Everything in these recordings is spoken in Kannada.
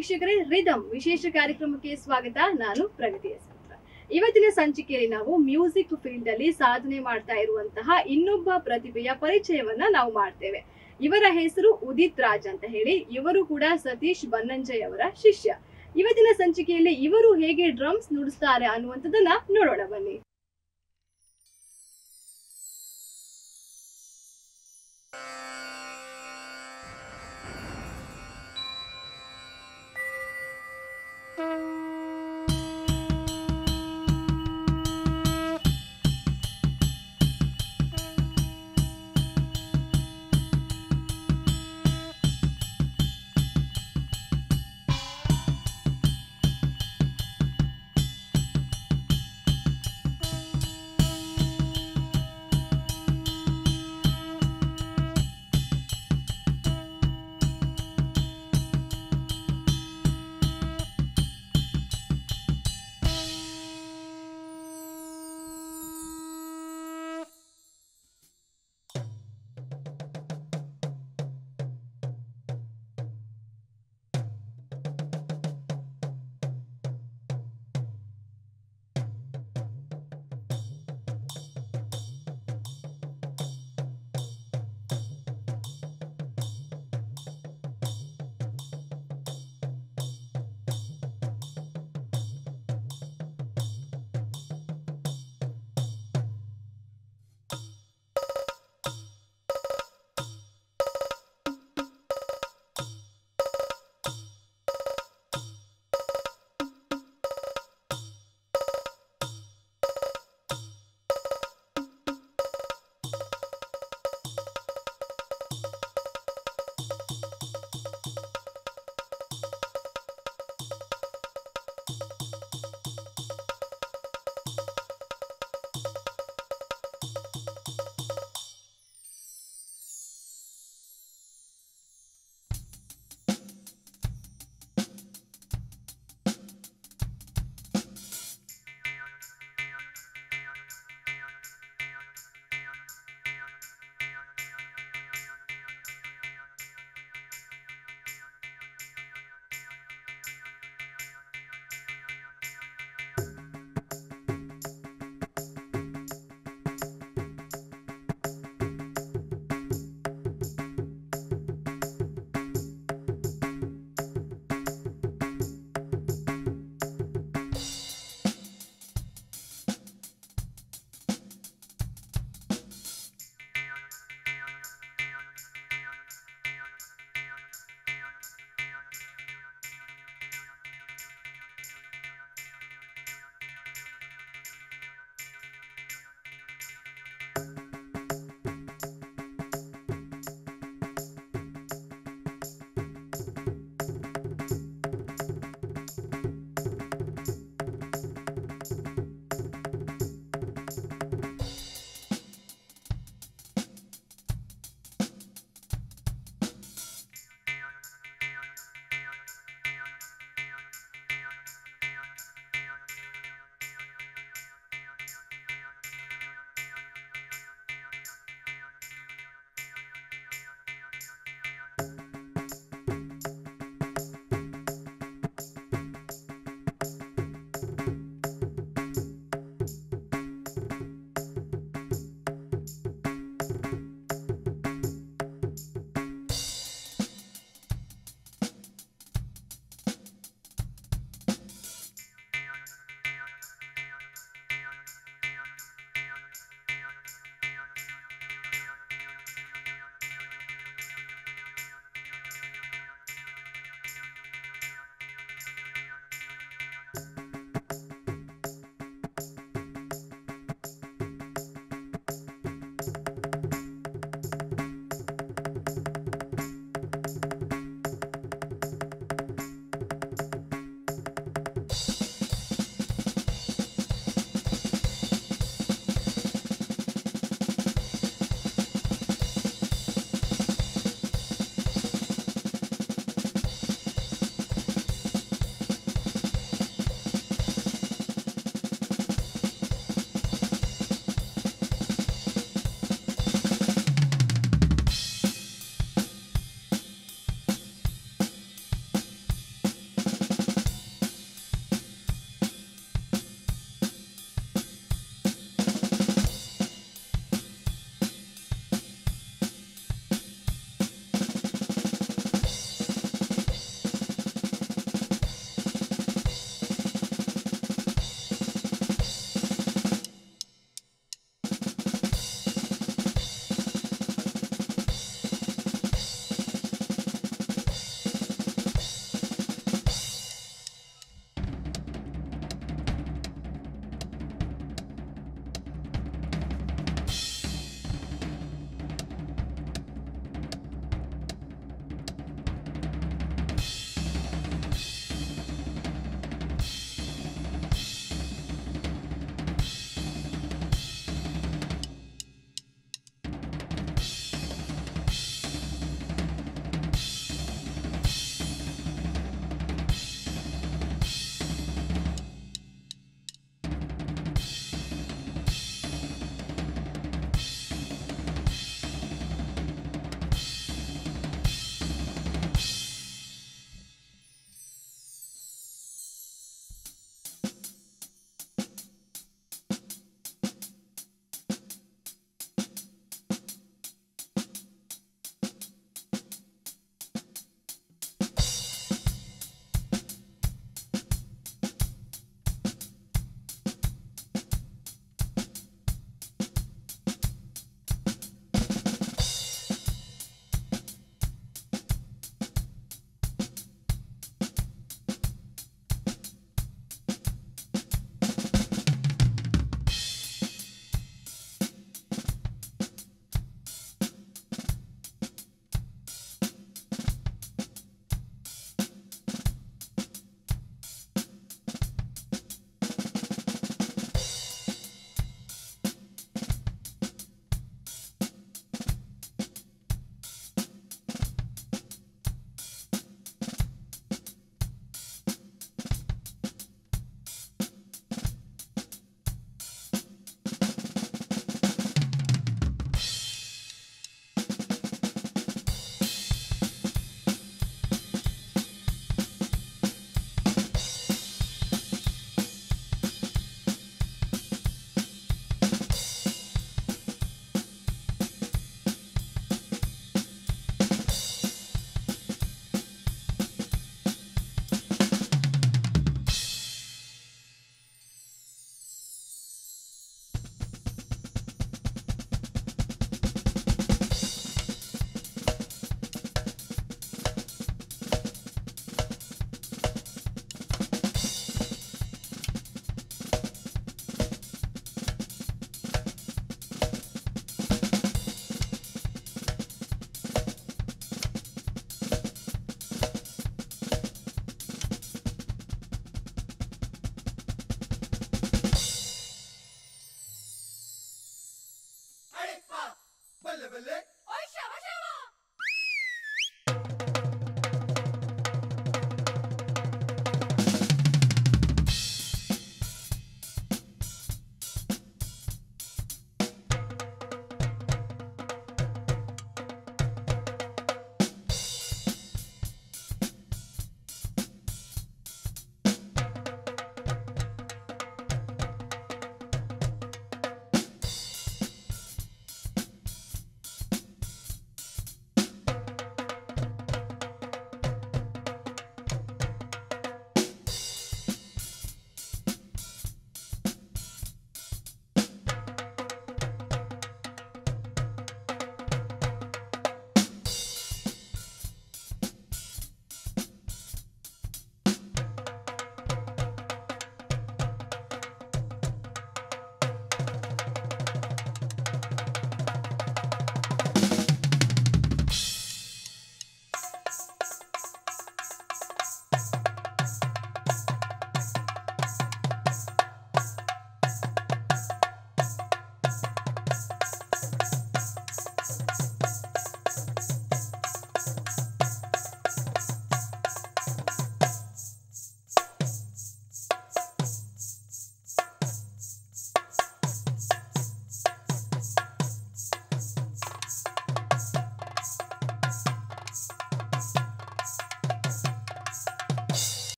ವೀಕ್ಷಕರೇ ರಿದಮ್ ವಿಶೇಷ ಕಾರ್ಯಕ್ರಮಕ್ಕೆ ಸ್ವಾಗತ ನಾನು ಪ್ರಗತಿ ಯಶವಂತ್ರ ಇವತ್ತಿನ ಸಂಚಿಕೆಯಲ್ಲಿ ನಾವು ಮ್ಯೂಸಿಕ್ ಫೀಲ್ಡ್ ಅಲ್ಲಿ ಸಾಧನೆ ಮಾಡ್ತಾ ಇರುವಂತಹ ಇನ್ನೊಬ್ಬ ಪ್ರತಿಭೆಯ ಪರಿಚಯವನ್ನ ನಾವು ಮಾಡ್ತೇವೆ ಇವರ ಹೆಸರು ಉದಿತ್ ರಾಜ್ ಅಂತ ಹೇಳಿ ಇವರು ಕೂಡ ಸತೀಶ್ ಬನ್ನಂಜಯ್ ಅವರ ಶಿಷ್ಯ ಇವತ್ತಿನ ಸಂಚಿಕೆಯಲ್ಲಿ ಇವರು ಹೇಗೆ ಡ್ರಮ್ಸ್ ನುಡಿಸ್ತಾರೆ ಅನ್ನುವಂಥದ್ದನ್ನ ನೋಡೋಣ ಬನ್ನಿ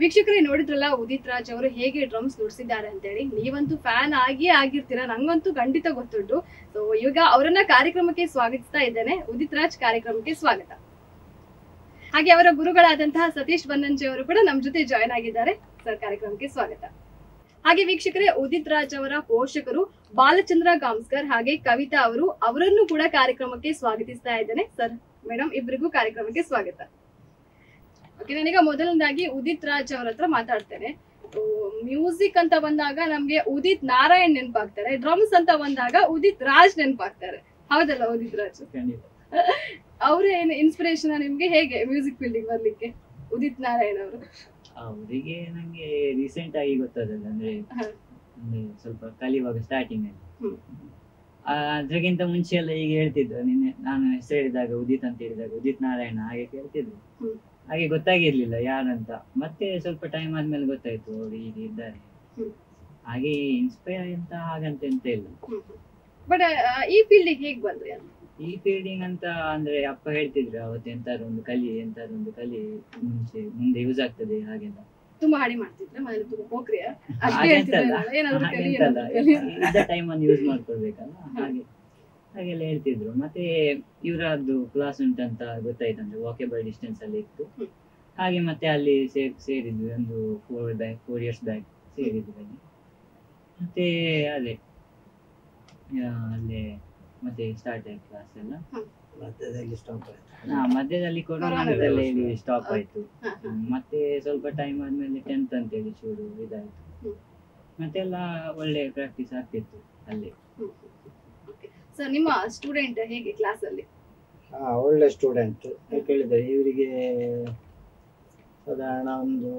ವೀಕ್ಷಕರೇ ನೋಡಿದ್ರಲ್ಲ ಉದಿತ್ ರಾಜ್ ಅವರು ಹೇಗೆ ಡ್ರಮ್ಸ್ ನುಡಿಸಿದ್ದಾರೆ ಅಂತೇಳಿ ನೀವಂತೂ ಫ್ಯಾನ್ ಆಗಿಯೇ ಆಗಿರ್ತೀರಾ ನಂಗಂತೂ ಖಂಡಿತ ಗೊತ್ತುಂಟು ಸೊ ಈಗ ಅವರನ್ನ ಕಾರ್ಯಕ್ರಮಕ್ಕೆ ಸ್ವಾಗತಿಸ್ತಾ ಇದ್ದೇನೆ ಉದಿತ್ ರಾಜ್ ಕಾರ್ಯಕ್ರಮಕ್ಕೆ ಸ್ವಾಗತ ಹಾಗೆ ಅವರ ಗುರುಗಳಾದಂತಹ ಸತೀಶ್ ಬನ್ನಂಜೆ ಅವರು ಕೂಡ ನಮ್ ಜೊತೆ ಜಾಯ್ನ್ ಆಗಿದ್ದಾರೆ ಸರ್ ಕಾರ್ಯಕ್ರಮಕ್ಕೆ ಸ್ವಾಗತ ಹಾಗೆ ವೀಕ್ಷಕರೇ ಉದಿತ್ ರಾಜ್ ಅವರ ಪೋಷಕರು ಬಾಲಚಂದ್ರ ಗಾಂಸ್ಕರ್ ಹಾಗೆ ಕವಿತಾ ಅವರು ಅವರನ್ನು ಕೂಡ ಕಾರ್ಯಕ್ರಮಕ್ಕೆ ಸ್ವಾಗತಿಸ್ತಾ ಇದ್ದೇನೆ ಸರ್ ಮೇಡಮ್ ಇಬ್ಬರಿಗೂ ಕಾರ್ಯಕ್ರಮಕ್ಕೆ ಸ್ವಾಗತ ಓಕೆ ನಾನೀಗ ಮೊದಲನೇದಾಗಿ ಉದಿತ್ ರಾಜ್ ಅವರ ಹತ್ರ ಮಾತಾಡ್ತೇನೆ ಮ್ಯೂಸಿಕ್ ಅಂತ ಬಂದಾಗ ನಮ್ಗೆ ಉದಿತ್ ನಾರಾಯಣ್ ನೆನಪಾಗ್ತಾರೆ ಡ್ರಮ್ಸ್ ಅಂತ ಬಂದಾಗ ಉದಿತ್ ರಾಜ್ ನೆನಪಾಗ್ತಾರೆ ಹೌದಲ್ಲ ಉದಿತ್ ರಾಜ್ ಖಂಡಿತ ಅವರ ಏನು ಇನ್ಸ್ಪಿರೇಷನ್ ನಿಮ್ಗೆ ಹೇಗೆ ಮ್ಯೂಸಿಕ್ ಫೀಲ್ಡಿಗೆ ಬರ್ಲಿಕ್ಕೆ ಉದಿತ್ ನಾರಾಯಣ್ ಅವರು ಅವರಿಗೆ ನಂಗೆ ರೀಸೆಂಟ್ ಆಗಿ ಗೊತ್ತಾದದ್ದು ಅಂದ್ರೆ ಹ. ಅಂದ್ರೆ ಸ್ವಲ್ಪ ಕಲಿಯುವಾಗ ಸ್ಟಾರ್ಟಿಂಗ್ ಅಲ್ಲಿ ಹ್ಮ್. ಆ, ಅದ್ರಕ್ಕಿಂತ ಮುಂಚೆ ಎಲ್ಲ ಈಗ ಹೇಳ್ತಿದ್ರು ನಿನ್ನೆ ನಾನು ಹೆಸರು ಹೇಳಿದಾಗ ಉದಿತ್ ಅಂತ ಹೇಳಿದಾಗ ಉದಿತ್ ನಾರಾಯಣ ಹಾಗೆ ಕೇಳ್ತಿದ್ರು ಹ್ಮ್. ಹಾಗೆ ಗೊತ್ತಾಗಿರ್ಲಿಲ್ಲ ಯಾರಂತ ಮತ್ತೆ ಸ್ವಲ್ಪ ಟೈಮ್ ಆದ್ಮೇಲೆ ಗೊತ್ತಾಯ್ತು ಅವ್ರು ಹೀಗೆ ಇದ್ದಾರೆ ಹ್ಮ್. ಹಾಗೆ ಇನ್ಸ್ಪೈರ್ ಅಂತ ಹಾಗಂತ ಎಂತ ಇಲ್ಲ ಬಟ್ ಈ ಫೀಲ್ಡಿಗೆ ಹೇಗ್ ಬಂದ್ರಿ ಅಂತ ಈ ಫೀಲ್ಡಿಂಗ್ ಅಂತ ಅಂದ್ರೆ ಅಪ್ಪ ಹೇಳ್ತಿದ್ರು ಅವತ್ತು ಎಂತಾದ್ರು ಒಂದು ಕಲಿ ಎಂತಾದ್ರು ಒಂದು ಕಲಿ ಮುಂಚೆ ಮುಂದೆ ಯೂಸ್ ಆಗ್ತದೆ ಹಾಗೆಲ್ಲ ತುಂಬಾ ಹಾಡಿ ಮಾಡ್ತಿದ್ರೆ ಮನೇಲಿ ತುಂಬಾ ಪೋಖ್ರಿಯ ಅಷ್ಟೇ ಹಾಗೆಂತಲ್ಲ. ಹೇಳ್ತಿದ್ರಲ್ಲ ಏನಾದ್ರು ಕಲಿ ಹಾಗೆಂತಲ್ಲ. ಏನಾದ್ರು ಕಲಿ ಇದ್ದ ಟೈಮ್ ಅನ್ನು ಯೂಸ್ ಮಾಡ್ಕೊಳ್ಬೇಕಲ್ಲ ಹಾಗೆ ಹಾಗೆಲ್ಲ ಹೇಳ್ತಿದ್ರು ಮತ್ತೆ ಇವರದ್ದು ಕ್ಲಾಸ್ ಉಂಟಂತ ಗೊತ್ತಾಯ್ತಂದ್ರೆ ವಾಕೇಬಲ್ ಡಿಸ್ಟೆನ್ಸ್ ಅಲ್ಲಿ ಇತ್ತು ಹ್ಮ್. ಹಾಗೆ ಮತ್ತೆ ಅಲ್ಲಿ ಸೇರ್ ಸೇರಿದ್ವಿ ಒಂದು four back four years back ಸೇರಿದ್ವಿ ಅಲ್ಲಿ ಮತ್ತೆ ಅದೇ ಆ, ಅಲ್ಲೇ ಮತ್ತೆ ಸ್ಟಾರ್ಟ್ ಆಯ್ತು ಕ್ಲಾಸ್ ಎಲ್ಲ ಮಧ್ಯದಲ್ಲಿ ಸ್ಟಾಪ್ ಆಯ್ತು ಹಾ ಮಧ್ಯದಲ್ಲಿ ಕೊರೋನಾ ಕೊರೋನಾದಲ್ಲಿ ಸ್ಟಾಪ್ ಆಯ್ತು ಹ, ಹ. ಹ್ಮ್, ಮತ್ತೆ ಸ್ವಲ್ಪ ಟೈಮ್ ಆದ್ಮೇಲೆ ಟೆಂತ್ ಅಂತೇಳಿ ಶುರು ಇದಾಯ್ತು ಹ್ಮ್. ಮತ್ತೆಲ್ಲ ಒಳ್ಳೆ ಪ್ರಾಕ್ಟೀಸ್ ಆಗ್ತಿತ್ತು ಅಲ್ಲಿ ಸರ್ ನಿಮ್ಮ ಸ್ಟೂಡೆಂಟ್ ಹೇಗೆ ಕ್ಲಾಸ್ ಅಲ್ಲಿ ಹಾ ಒಳ್ಳೆ ಸ್ಟೂಡೆಂಟ್ ಯಾಕೆ ಹೇಳಿದ್ರೆ ಇವರಿಗೆ ಸಾಧಾರಣ ಒಂದು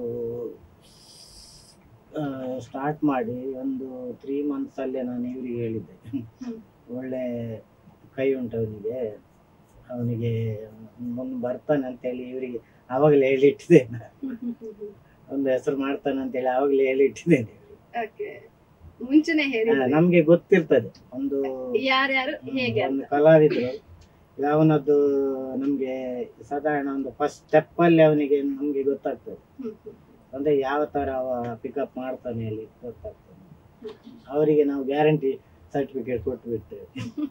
ಸ್ಟಾರ್ಟ್ ಮಾಡಿ ಒಂದು ತ್ರೀ ಮಂತ್ಸ್ ಅಲ್ಲೇ ನಾನು ಇವರಿಗೆ ಹೇಳಿದ್ದೆ ಹ್ಮ್. ಒಳ್ಳೆ ಕೈ ಉಂಟು ಅವನಿಗೆ ಅವನಿಗೆ ಮುಂದೆ ಬರ್ತಾನೆ ಅಂತೇಳಿ ಇವರಿಗೆ ಆವಾಗಲೇ ಹೇಳಿಟ್ಟಿದ್ದೇನೆ ಒಂದು ಹೆಸರು ಮಾಡ್ತಾನೆ ಅಂತೇಳಿ ಆವಾಗಲೇ ಹೇಳಿಟ್ಟಿದ್ದೇನೆ ಓಕೆ ಮುಂಚೆನೆ ಹಾ, ಹೇಳಿದ್ರಿ ನಮ್ಗೆ ಗೊತ್ತಿರ್ತದೆ ಒಂದು ಯಾರ್ಯಾರು ಹೇಗೆ ಒಂದು ಅಂತ ಕಲಾವಿದ್ರು ಅವನದ್ದು ನಮ್ಗೆ ಸಾಧಾರಣ ಒಂದು ಫಸ್ಟ್ ಸ್ಟೆಪ್ ಅಲ್ಲಿ ಅವನಿಗೆ ನಮ್ಗೆ ಗೊತ್ತಾಗ್ತದೆ ಹ್ಮ್, ಹ್ಮ್, ಅಂದ್ರೆ ಯಾವ ತರ ಅವ ಪಿಕಪ್ ಮಾಡ್ತಾನೆ ಅಲ್ಲಿ ಗೊತ್ತಾಗ್ತದೆ ಅವರಿಗೆ ನಾವು ಗ್ಯಾರಂಟಿ ಸರ್ಟಿಫಿಕೇಟ್ ಕೊಟ್ಟು ಬಿಡ್ತೇವೆ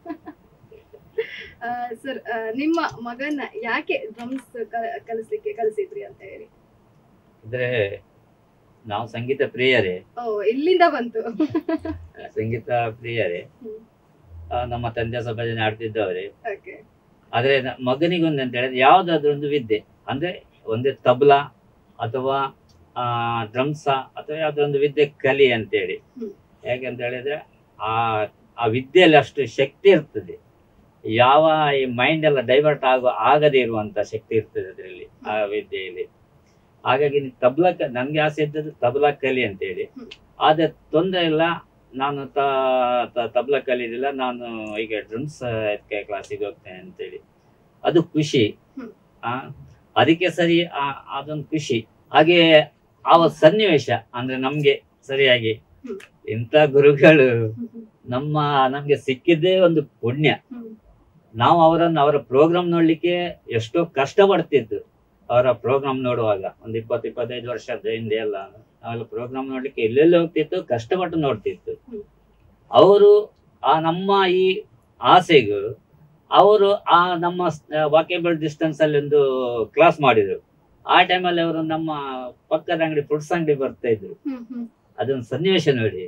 ಆ, ಸರ್ ಆ, ನಿಮ್ಮ ಮಗನ ಯಾಕೆ ಡ್ರಮ್ಸ್ ಕಲಿಸ್ಲಿಕ್ಕೆ ಕಲಿಸಿದ್ರಿ ಅಂತ ಹೇಳಿ ಅಂದ್ರೆ ನಾವು ಸಂಗೀತ ಪ್ರಿಯರೇ ಓ ಇಲ್ಲಿಂದ ಬಂತು ಸಂಗೀತ ಪ್ರಿಯರೇ ಹ್ಮ್. ಆ, ನಮ್ಮ ತಂದೆ ಸಹ ಭಜನೆ ಆಡ್ತಿದ್ದವರೇ ಓಕೆ ಆದ್ರೆ ನ- ಮಗನಿಗೊಂದು ಅಂತ ಹೇಳಿದ್ರೆ ಯಾವ್ದಾದ್ರು ಒಂದು ವಿದ್ಯೆ ಅಂದ್ರೆ ಒಂದೇ ತಬಲಾ ಅಥವಾ ಆ ಡ್ರಮ್ಸ ಅಥವಾ ಯಾವ್ದೊಂದು ವಿದ್ಯೆ ಕಲಿ ಅಂತೇಳಿ ಹ್ಮ್. ಯಾಕಂತ ಹೇಳಿದ್ರೆ ಆ ಆ ವಿದ್ಯೆಯಲ್ಲಿ ಅಷ್ಟು ಶಕ್ತಿ ಇರ್ತದೆ ಯಾವ ಈ ಮೈಂಡ್ ಎಲ್ಲ ಡೈವರ್ಟ್ ಆಗೋ ಆಗದೇ ಇರುವಂತ ಶಕ್ತಿ ಇರ್ತದೆ ಅದರಲ್ಲಿ ಆ ವಿದ್ಯೆಯಲ್ಲಿ ಹಾಗಾಗಿ ನೀನ್ ತಬ್ಲಾ ಕ- ನನ್ಗೆ ಆಸೆ ಇದ್ದದ್ದು ತಬಲಾ ಕಲಿ ಅಂತೇಳಿ ಹ್ಮ್. ಆದ್ರೆ ತೊಂದರೆ ಇಲ್ಲ ನಾನು ತ- ತ- ತಬ್ಲಾ ಕಲಿದಿಲ್ಲ ನಾನು ಈಗ ಡ್ರಮ್ಸ್ ಕ್ಲಾಸಿಗೆ ಹೋಗ್ತೇನೆ ಅಂತೇಳಿ ಅದು ಖುಷಿ ಹ್ಮ್. ಆ ಅದಕ್ಕೆ ಸರಿ ಆ- ಅದೊಂದು ಖುಷಿ ಹಾಗೆ ಆ ಒಂದು ಸನ್ನಿವೇಶ ಅಂದ್ರೆ ನಮ್ಗೆ ಸರಿಯಾಗಿ ಹ್ಮ್. ಇಂಥ ಗುರುಗಳು ಹ್ಮ್, ಹ್ಮ್, ನಮ್ಮ ನಮ್ಗೆ ಸಿಕ್ಕಿದ್ದೇ ಒಂದು ಪುಣ್ಯ ಹ್ಮ್. ನಾವು ಅವರನ್ನು ಅವರ ಪ್ರೋಗ್ರಾಮ್ ನೋಡ್ಲಿಕ್ಕೆ ಎಷ್ಟೋ ಕಷ್ಟ ಪಡ್ತಿದ್ದು ಅವರ ಪ್ರೋಗ್ರಾಮ್ ನೋಡುವಾಗ ಒಂದು ಇಪ್ಪತ್ತು ಇಪ್ಪತ್ತೈದು ವರ್ಷದ ಹಿಂದೆ ಎಲ್ಲ ನಾವೆಲ್ಲ ಪ್ರೋಗ್ರಾಮ್ ನೋಡ್ಲಿಕ್ಕೆ ಎಲ್ಲೆಲ್ಲಿ ಹೋಗ್ತಿತ್ತು ಕಷ್ಟಪಟ್ಟು ನೋಡ್ತಿತ್ತು ಹ್ಮ್. ಅವರು ಆ ನಮ್ಮ ಈ ಆಸೆಗೂ ಅವರು ಆ ನಮ್ಮ ವಾಕೇಬಲ್ ಡಿಸ್ಟೆನ್ಸ್ ಅಲ್ಲಿ ಒಂದು ಕ್ಲಾಸ್ ಮಾಡಿದ್ರು ಆ ಟೈಮಲ್ಲಿ ಅವರು ನಮ್ಮ ಪಕ್ಕದ ಅಂಗಡಿ ಫ್ರೂಟ್ಸ್ ಅಂಗಡಿ ಬರ್ತಾ ಇದ್ರು ಹ್ಮ್, ಹ್ಮ್. ಅದೊಂದು ಸನ್ನಿವೇಶ ನೋಡಿ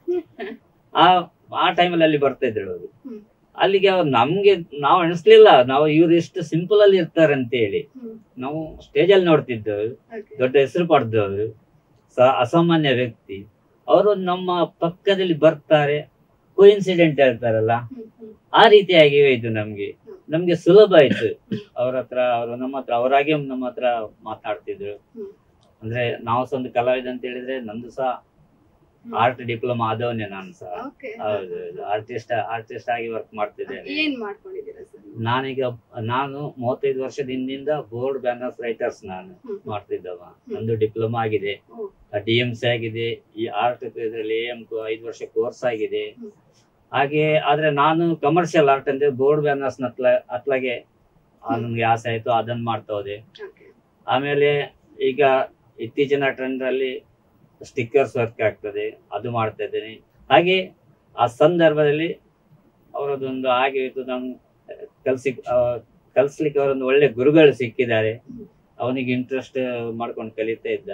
ಆ ಆ ಟೈಮಲ್ಲಿ ಅಲ್ಲಿ ಬರ್ತಾ ಇದ್ರು ಅವರು ಹ್ಮ್. ಅಲ್ಲಿಗೆ ಅವ್ರು ನಮ್ಗೆ ನಾವು ಎಣಿಸ್ಲಿಲ್ಲ ನಾವು ಇವ್ರು ಎಷ್ಟು ಸಿಂಪಲ್ ಅಲ್ಲಿ ಇರ್ತಾರೆ ಅಂತ ಹೇಳಿ ಹ್ಮ್. ನಾವು ಸ್ಟೇಜ್ ಅಲ್ಲಿ ನೋಡ್ತಿದ್ದವರು Okay. ದೊಡ್ಡ ಹೆಸರು ಪಡೆದವರು ಸ ಅಸಾಮಾನ್ಯ ವ್ಯಕ್ತಿ ಅವರು ನಮ್ಮ ಪಕ್ಕದಲ್ಲಿ ಬರ್ತಾರೆ ಕೋಇನ್ಸಿಡೆಂಟ್ ಹೇಳ್ತಾರಲ್ಲ ಹ್ಮ್, ಹ್ಮ್. ಆ ರೀತಿಯಾಗಿ ಇದು ನಮ್ಗೆ ನಮ್ಗೆ ಸುಲಭ ಆಯ್ತು ಅವ್ರ ಹತ್ರ ಅವರು ನಮ್ಮ ಹತ್ರ ಅವರಾಗೆ ನಮ್ಮ ಹತ್ರ ಮಾತಾಡ್ತಿದ್ರು ಹ್ಮ್. ಅಂದ್ರೆ ನಾವು ಸಹ ಒಂದು ಕಲಾವಿದ ಅಂತ ಹೇಳಿದ್ರೆ ನಂದು ಸಹ ಹ್ಮ್. ಆರ್ಟ್ ಡಿಪ್ಲೊಮಾ ಆದವನೇ ನಾನು ಸಹ Okay. ಹೌದು ಆರ್ಟಿಸ್ಟ್ ಆರ್ಟಿಸ್ಟ್ ಆಗಿ ವರ್ಕ್ ಮಾಡ್ತಿದ್ದೇನೆ ಏನ್ ಮಾಡ್ಕೊಂಡಿದ್ದೀರಾ ಸರ್ ನಾನೀಗ ನಾನು ಮೂವತ್ತೈದು ವರ್ಷದ ಹಿಂದಿಂದ ಬೋರ್ಡ್ ಬ್ಯಾನರ್ಸ್ ರೈಟರ್ಸ್ ನಾನು ಹ್ಮ್. ಮಾಡ್ತಿದ್ದವ ನಂದು ಡಿಪ್ಲೊಮಾ ಆಗಿದೆ ಓ. ಡಿ ಎಂ ಸಿ ಆಗಿದೆ ಈ ಆರ್ಟ್ ಇದರಲ್ಲಿ ಎಂ ಐದು ವರ್ಷ ಕೋರ್ಸ್ ಆಗಿದೆ ಹ್ಮ್. ಹಾಗೆ ಆದ್ರೆ ನಾನು ಕಮರ್ಷಿಯಲ್ ಆರ್ಟ್ ಅಂದ್ರೆ ಬೋರ್ಡ್ ಬ್ಯಾನರ್ಸ್ ನತ್ಲ ಅತ್ಲಾಗೆ ಆ, ನನ್ಗೆ ಆಸೆ ಆಯ್ತು ಅದನ್ನ ಮಾಡ್ತಾ ಹೋದೆ Okay. ಆಮೇಲೆ ಈಗ ಇತ್ತೀಚಿನ ಟ್ರೆಂಡ್ ಅಲ್ಲಿ ಸ್ಟಿಕ್ಕರ್ಸ್ ವರ್ಕ್ ಆಗ್ತದೆ ಅದು ಮಾಡ್ತಾ ಇದ್ದೇನೆ ಹಾಗೆ ಆ ಸಂದರ್ಭದಲ್ಲಿ ಅವರದೊಂದು ಹಾಗೆ ಇದು ನಾನು ಕಲ್ಸಿ ಆ, ಕಲ್ಸ್ಲಿಕ್ಕೆ ಅವರೊಂದು ಒಳ್ಳೆ ಗುರುಗಳು ಸಿಕ್ಕಿದ್ದಾರೆ ಅವನಿಗೆ ಇಂಟ್ರೆಸ್ಟ್ ಮಾಡ್ಕೊಂಡು ಕಲಿತಾ ಇದ್ದ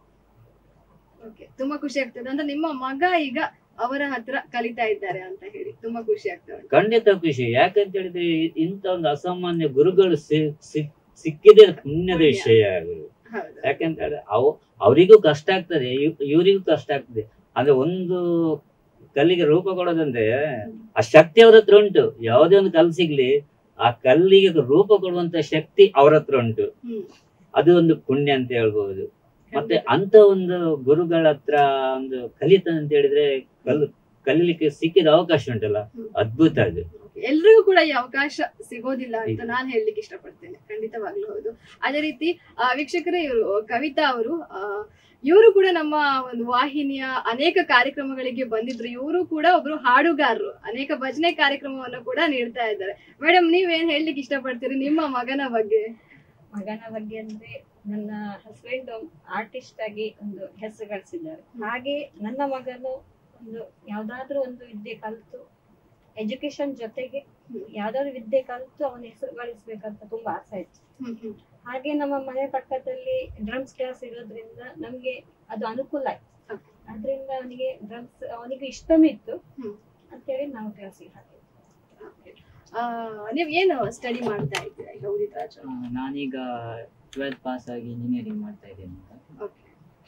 ಓಕೆ ತುಂಬಾ ಖುಷಿ ಆಗ್ತದೆ ಅಂದ್ರೆ ನಿಮ್ಮ ಮಗ ಈಗ ಅವರ ಹತ್ರ ಕಲಿತಾ ಇದ್ದಾರೆ ಅಂತ ಹೇಳಿ ತುಂಬಾ ಖುಷಿ ಆಗ್ತಾ ಉಂಟು ಖಂಡಿತ ಖುಷಿ ಯಾಕಂತ ಹೇಳಿದ್ರೆ ಇ- ಇಂಥ ಒಂದು ಅಸಾಮಾನ್ಯ ಗುರುಗಳು ಸಿ- ಸಿ- ಸಿಕ್ಕಿದೆ ಪುಣ್ಯದ ಪುಣ್ಯ. ವಿಷಯ ಅದು ಹೌದು ಯಾಕಂತ ಹೇಳಿದ್ರೆ ಅವ್ ಅವರಿಗೂ ಕಷ್ಟ ಆಗ್ತದೆ ಇವ್- ಇವರಿಗೂ ಕಷ್ಟ ಆಗ್ತದೆ ಅಂದ್ರೆ ಒಂದು ಕಲ್ಲಿಗೆ ರೂಪ ಕೊಡೋದಂದ್ರೆ ಆ ಶಕ್ತಿ ಅವ್ರ ಹತ್ರ ಉಂಟು ಯಾವುದೇ ಒಂದು ಕಲ್ಲು ಸಿಗ್ಲಿ ಆ ಕಲ್ಲಿಗೆ ರೂಪ ಕೊಡುವಂತ ಶಕ್ತಿ ಅವ್ರ ಹತ್ರ ಉಂಟು ಹ್ಮ್ ಅದು ಒಂದು ಪುಣ್ಯ ಅಂತ ಹೇಳ್ಬಹುದು ಮತ್ತೆ ಖಂಡಿತ. ಅಂತ ಒಂದು ಗುರುಗಳ ಹತ್ರ ಒಂದು ಕಲಿತ ಅಂತ ಹೇಳಿದ್ರೆ ಕಲ್ ಕಲೀಲಿಕ್ಕೆ ಸಿಕ್ಕಿದ ಅವಕಾಶ ಉಂಟಲ್ಲ ಹ್ಮ್. ಅದ್ಭುತ ಅದು ಎಲ್ರಿಗೂ ಕೂಡ ಈ ಅವಕಾಶ ಸಿಗೋದಿಲ್ಲ ಅಂತ ಇಲ್ಲ. ನಾನು ಹೇಳಲಿಕ್ಕೆ ಇಷ್ಟಪಡ್ತೇನೆ ಖಂಡಿತವಾಗ್ಲೂ ಹೌದು ಅದೇ ರೀತಿ ಆ, ವೀಕ್ಷಕರೇ ಇವರು ಕವಿತಾ ಅವರು ಇವರು ಕೂಡ ನಮ್ಮ ಒಂದು ವಾಹಿನಿಯ ಅನೇಕ ಕಾರ್ಯಕ್ರಮಗಳಿಗೆ ಬಂದಿದ್ರು ಇವರು ಕೂಡ ಒಬ್ರು ಹಾಡುಗಾರರು ಅನೇಕ ಭಜನೆ ಕಾರ್ಯಕ್ರಮವನ್ನು ಕೂಡ ನೀಡ್ತಾ ಇದ್ದಾರೆ ಮೇಡಮ್ ನೀವೇನ್ ಹೇಳಲಿಕ್ಕೆ ಇಷ್ಟಪಡ್ತೀರಿ ನಿಮ್ಮ ಮಗನ ಬಗ್ಗೆ ಮಗನ ಬಗ್ಗೆ ಅಂದ್ರೆ ನನ್ನ ಹಸ್ಬೆಂಡ್ ಆರ್ಟಿಸ್ಟ್ ಆಗಿ ಒಂದು ಹೆಸರು ಗಳಿಸಿದ್ದಾರೆ ಹಾಗೆ ನನ್ನ ಮಗನು ಒಂದು ಯಾವ್ದಾದ್ರು ಒಂದು ವಿದ್ಯೆ ಕಲಿತು ಎಜುಕೇಶನ್ ಜೊತೆಗೆ ಯಾವ್ದಾದ್ರು ವಿದ್ಯೆ ಕಲಿತು ಅವನ ಹೆಸರು ಗಳಿಸ್ಬೇಕಂತ ತುಂಬಾ ಆಸೆ ಇತ್ತು ಹ್ಮ್ ಹ್ಮ್ ಹಾಗೆ ನಮ್ಮ ಮನೆ ಪಕ್ಕದಲ್ಲಿ ಡ್ರಮ್ಸ್ ಕ್ಲಾಸ್ ಇರೋದ್ರಿಂದ ನಮ್ಗೆ ಅದು ಅನುಕೂಲ ಆಯ್ತು Okay. ಅದರಿಂದ ಅವನಿಗೆ ಡ್ರಮ್ಸ್ ಅವನಿಗೆ ಇಷ್ಟನೂ ಇತ್ತು ಹ್ಮ್. ಅಂತೇಳಿ ನಾವು ಕ್ಲಾಸಿಗೆ ಹಾಕಿದ್ವಿ ಆ, ನೀವ್ ಏನು ಸ್ಟಡಿ ಮಾಡ್ತಾ ಇದ್ದೀರಾ ಈಗ ಉದಿತ್ ರಾಜ್ ಆ, ನಾನೀಗ ಟ್ವೆಲ್ತ್ ಪಾಸ್ ಆಗಿ ಇಂಜಿನಿಯರಿಂಗ್ ಮಾಡ್ತಾ ಇದ್ದೇನೆ ಈಗ. ಓಕೆ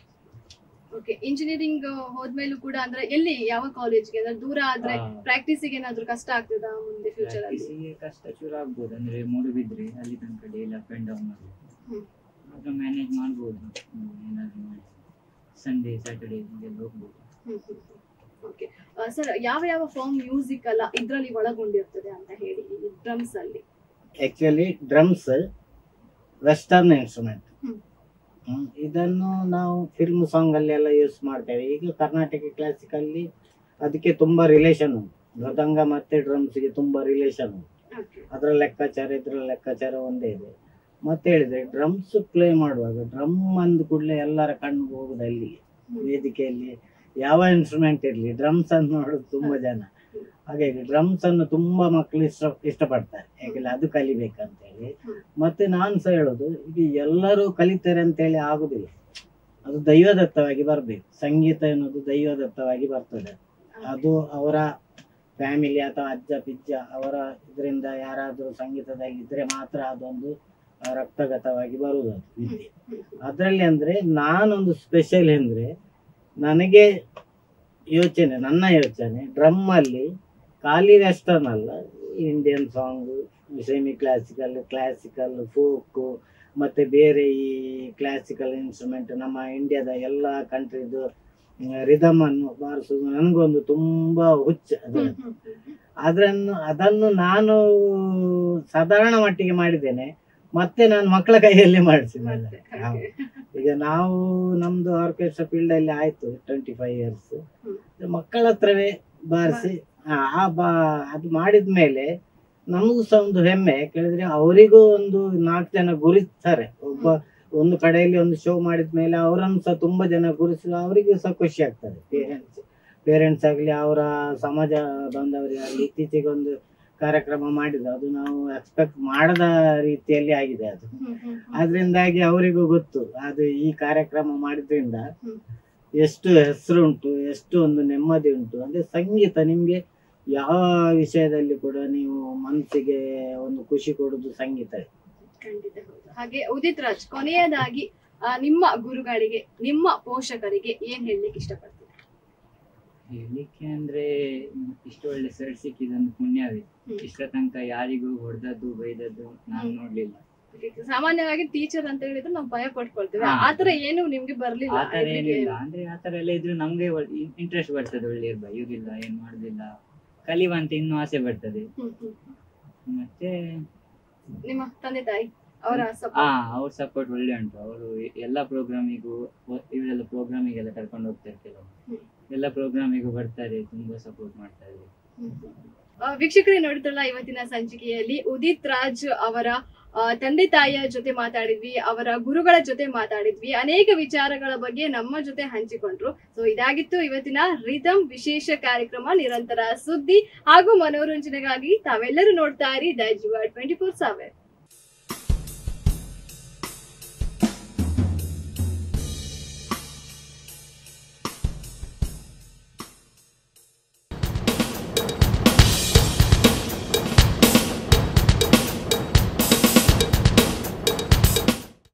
ಓಕೆ ಇಂಜಿನಿಯರಿಂಗ್ ಹೋದ್ಮೇಲೂ ಕೂಡ ಅಂದ್ರೆ ಎಲ್ಲಿ ಯಾವ ಕಾಲೇಜ್ಗೆ ಅಂದ್ರೆ ದೂರ ಆದ್ರೆ ಆ, ಪ್ರಾಕ್ಟೀಸಿಗೆ ಏನಾದ್ರು ಕಷ್ಟ ಆಗ್ತದಾ ಮುಂದೆ ಫ್ಯೂಚರ್ ಅಲ್ಲಿ practice ಗೆ ಕಷ್ಟ ಶುರು ಆಗ್ಬೋದು ಅಂದ್ರೆ ಮೂಡುಬಿದ್ರೆ ಅಲ್ಲಿ ತನಕ ಡೈಲಿ ಅಪ್ ಅಂಡ್ ಡೌನ್ ಮಾಡ್ಬೇಕು ಹ್ಮ್. ಆಗ ಮ್ಯಾನೇಜ್ ಮಾಡ್ಬೋದು ಹ್ಮ್, ಏನಾದ್ರು ಮಾಡಿ ಸಂಡೇ ಸ್ಯಾಟರ್ಡೇ ಹೀಗೆಲ್ಲ ಹೋಗ್ಬೋದು ಓಕೆ ಸರ್ ಯಾವ ಯಾವ ಫಾರ್ಮ್ ಮ್ಯೂಸಿಕ್ ಅಲ್ಲ ಇದ್ರಲ್ಲಿ ಒಳಗೊಂಡಿರ್ತದೆ ಅಂತ ಹೇಳಿ ಡ್ರಮ್ಸ್ ಅಲ್ಲಿ ಆಕ್ಚುಲಿ ಡ್ರಮ್ಸ್ ವೆಸ್ಟರ್ನ್ ಇನ್ಸ್ಟ್ರೂಮೆಂಟ್ ಹ್ಮ್. ಇದನ್ನು ನಾವು ಫಿಲ್ಮ್ ಸಾಂಗ್ ಅಲ್ಲಿ ಎಲ್ಲ ಯೂಸ್ ಮಾಡ್ತೇವೆ ಈಗ ಕರ್ನಾಟಕ ಕ್ಲಾಸಿಕಲ್ಲಿ ಅದಕ್ಕೆ ತುಂಬಾ ರಿಲೇಷನ್ ಉಂಟು ಮೃದಂಗ ಮತ್ತೆ ಡ್ರಮ್ಸ್ಗೆ ತುಂಬಾ ರಿಲೇಷನ್ ಉಂಟು ಓಕೆ ಅದರ ಲೆಕ್ಕಾಚಾರ ಇದ್ರ ಲೆಕ್ಕಾಚಾರ ಒಂದೇ ಇದೆ ಮತ್ತೆ ಹೇಳಿದ್ರೆ ಡ್ರಮ್ಸ್ ಪ್ಲೇ ಮಾಡುವಾಗ ಡ್ರಮ್ ಅಂದ ಕೂಡಲೇ ಎಲ್ಲರ ಕಣ್ಣು ಹೋಗುದು ಅಲ್ಲಿಗೆ ವೇದಿಕೆಯಲ್ಲಿ ಯಾವ ಇನ್ಸ್ಟ್ರೂಮೆಂಟ್ ಇರಲಿ ಡ್ರಮ್ಸ್ ಅನ್ನು ನೋಡೋದು ತುಂಬಾ ಜನ ಹಾಗಾಗಿ ಡ್ರಮ್ಸ್ ಅನ್ನು ತುಂಬಾ ಮಕ್ಕಳು ಇಷ್ಟ ಇಷ್ಟಪಡ್ತಾರೆ ಯಾಕೆಂದ್ರೆ ಅದು ಕಲಿಬೇಕಂತ ಹೇಳಿ ಹ್ಮ್. ಮತ್ತೆ ನಾನು ಸಹ ಹೇಳೋದು ಇದು ಎಲ್ಲರೂ ಕಲಿತಾರೆ ಅಂತ ಹೇಳಿ ಆಗುದಿಲ್ಲ ಅದು ದೈವದತ್ತವಾಗಿ ಬರ್ಬೇಕು ಸಂಗೀತ ಎನ್ನುವುದು ದೈವದತ್ತವಾಗಿ ಬರ್ತದೆ ಅದು ಅವರ ಫ್ಯಾಮಿಲಿ ಅಥವಾ ಅಜ್ಜ ಪಿಜ್ಜ ಅವರ ಇದರಿಂದ ಯಾರಾದರೂ ಸಂಗೀತದಲ್ಲಿ ಇದ್ರೆ ಮಾತ್ರ ಅದೊಂದು ಆ, ರಕ್ತಗತವಾಗಿ ಬರುವುದು ಅದು ವಿದ್ಯೆ ಅದರಲ್ಲಿ ಅಂದ್ರೆ ನಾನೊಂದು ಸ್ಪೆಷಲ್ ಅಂದ್ರೆ ನನಗೆ ಯೋಚನೆ ನನ್ನ ಯೋಚನೆ ಡ್ರಮ್ ಅಲ್ಲಿ ಖಾಲಿ ವೆಸ್ಟರ್ನ್ ಅಲ್ಲ Indian song semi classical classical folk ಮತ್ತೆ ಬೇರೆ ಈ ಕ್ಲಾಸಿಕಲ್ ಇನ್ಸ್ಟ್ರೂಮೆಂಟ್ ನಮ್ಮ ಇಂಡಿಯಾದ ಎಲ್ಲ ಕಂಟ್ರಿದು ರಿದಮ್ ಅನ್ನು ಬಾರಿಸುವುದು ನನಗೊಂದು ತುಂಬಾ ಹುಚ್ಚ ಅದರಲ್ಲಿ. ಅದನ್ನು ಅದನ್ನು ನಾನು ಸಾಧಾರಣ ಮಟ್ಟಿಗೆ ಮಾಡಿದ್ದೇನೆ ಮತ್ತೆ ನಾನು ಮಕ್ಕಳ ಕೈಯಲ್ಲಿ ಮಾಡಿಸಿದ್ದೇನೆ ಮತ್ತೆ ಹೌದು. ಈಗ ನಾವು ನಮ್ದು ಆರ್ಕೆಸ್ಟ್ರಾ ಫೀಲ್ಡ್ ಅಲ್ಲಿ ಆಯ್ತು ಟ್ವೆಂಟಿ ಫೈವ್ ಇಯರ್ಸ್ ಹ್ಮ್. ಮಕ್ಕಳ ಹತ್ರವೇ ಬಾರಿಸಿ ಆ ಆ ಬಾ ಅದು ಮಾಡಿದ್ಮೇಲೆ ನಮಗೂ ಸಹ ಒಂದು ಹೆಮ್ಮೆ ಕೇಳಿದ್ರೆ ಅವರಿಗೂ ಒಂದು ನಾಲ್ಕು ಜನ ಗುರುತಿಸ್ತಾರೆ ಒಬ್ಬ ಒಂದು ಕಡೆಯಲ್ಲಿ ಒಂದು ಶೋ ಮಾಡಿದ್ಮೇಲೆ ಅವರನ್ನು ಸಹ ತುಂಬಾ ಜನ ಗುರುತಿಸಿ ಅವರಿಗೂ ಸಹ ಖುಷಿ ಆಗ್ತದೆ ಪೇರೆಂಟ್ಸ್ ಪೇರೆಂಟ್ಸ್ ಆಗಲಿ ಅವರ ಸಮಾಜ ಬಾಂಧವರಿಗಾಗಲಿ ಇತ್ತೀಚೆಗೆ ಒಂದು ಕಾರ್ಯಕ್ರಮ ಮಾಡಿದ್ರು ಅದು ನಾವು ಎಕ್ಸ್ಪೆಕ್ಟ್ ಮಾಡದ ರೀತಿಯಲ್ಲಿ ಆಗಿದೆ ಅದು ಅದರಿಂದಾಗಿ ಅವರಿಗೂ ಗೊತ್ತು ಅದು ಈ ಕಾರ್ಯಕ್ರಮ ಮಾಡಿದ್ರಿಂದ ಹ್ಮ್. ಎಷ್ಟು ಹೆಸರು ಉಂಟು ಎಷ್ಟು ಒಂದು ನೆಮ್ಮದಿ ಉಂಟು ಅಂದ್ರೆ ಸಂಗೀತ ನಿಮ್ಗೆ ಯಾವ ವಿಷಯದಲ್ಲಿ ಕೂಡ ನೀವು ಮನಸ್ಸಿಗೆ ಒಂದು ಖುಷಿ ಕೊಡುದು ಸಂಗೀತ ಖಂಡಿತ ಹೌದು ಹಾಗೆ ಉದಿತ್ ರಾಜ್ ಕೊನೆಯದಾಗಿ ಆ, ನಿಮ್ಮ ಗುರುಗಳಿಗೆ ನಿಮ್ಮ ಪೋಷಕರಿಗೆ ಏನ್ ಹೇಳಲಿಕ್ಕೆ ಇಷ್ಟಪಡ್ತೀರಿ ಹೇಳಲಿಕ್ಕೆ ಅಂದ್ರೆ ಇಷ್ಟು ಒಳ್ಳೆ ಸರ್ ಸಿಕ್ಕಿದಂದು ಪುಣ್ಯವೇ ಹ್ಮ್. ಇಷ್ಟ ತನಕ ಯಾರಿಗೂ ಹೊಡೆದದ್ದು ಬೈದದ್ದು ನಾನು ಹ್ಮ್. ನೋಡ್ಲಿಲ್ಲ ಸಾಮಾನ್ಯವಾಗಿ ಟೀಚರ್ ಅಂತ ಹೇಳಿದ್ರೆ ನಾವು ಭಯ ಪಡ್ಕೊಳ್ತೇವೆ ಹಾ. ಆತರ ಏನು ನಿಮ್ಗೆ ಬರ್ಲಿಲ್ಲ ಆತರ ಹೆದ್ರಿಕೆ ಏನಿಲ್ಲ ಅಂದ್ರೆ ಆತರ ಎಲ್ಲ ಇದ್ರು ನಮ್ಗೆ ಇಂಟ್ರೆಸ್ಟ್ ಬರ್ತದೆ ಒಳ್ಳೆ ಇರ್ಬ ಇವ್ರಿಲ್ಲ ಏನ್ ಮಾಡುದಿಲ್ಲ ಕಲಿಯುವಂತ ಇನ್ನೂ ಆಸೆ ಬರ್ತದೆ ಹ್ಮ್, ಹ್ಮ್. ಮತ್ತೆ ನಿಮ್ಮ ತಂದೆ ತಾಯಿ ಅವರ ಹಾ ಸಪೋರ್ಟ್ ಅವ್ರ ಸಪೋರ್ಟ್ ಒಳ್ಳೆ ಉಂಟು ಅವರು ಎಲ್ಲಾ ಪ್ರೋಗ್ರಾಮಿಗೂ ಇವರೆಲ್ಲ ಪ್ರೋಗ್ರಾಮಿಗೆಲ್ಲ ಕರ್ಕೊಂಡು ಹೋಗ್ತಾರೆ ಕೆಲವು ಹ್ಮ್. ಎಲ್ಲ ಪ್ರೋಗ್ರಾಮಿಗೂ ಬರ್ತಾರೆ ತುಂಬಾ ಸಪೋರ್ಟ್ ಮಾಡ್ತಾರೆ ವೀಕ್ಷಕರೇ ನೋಡಿದ್ರಲ್ಲ ಇವತ್ತಿನ ಸಂಚಿಕೆಯಲ್ಲಿ ಉದಿತ್ ರಾಜ್ ಅವರ ಆ, ತಂದೆ ತಾಯಿಯ ಜೊತೆ ಮಾತಾಡಿದ್ವಿ ಅವರ ಗುರುಗಳ ಜೊತೆ ಮಾತಾಡಿದ್ವಿ ಅನೇಕ ವಿಚಾರಗಳ ಬಗ್ಗೆ ನಮ್ಮ ಜೊತೆ ಹಂಚಿಕೊಂಡ್ರು ಸೊ ಇದಾಗಿತ್ತು ಇವತ್ತಿನ ರಿದಮ್ ವಿಶೇಷ ಕಾರ್ಯಕ್ರಮ ನಿರಂತರ ಸುದ್ದಿ ಹಾಗೂ ಮನೋರಂಜನೆಗಾಗಿ ತಾವೆಲ್ಲರೂ ನೋಡ್ತಾ ಇರಿ ದೈಜುವ ಟ್ವೆಂಟಿ ಫೋರ್ ಸೆವೆನ್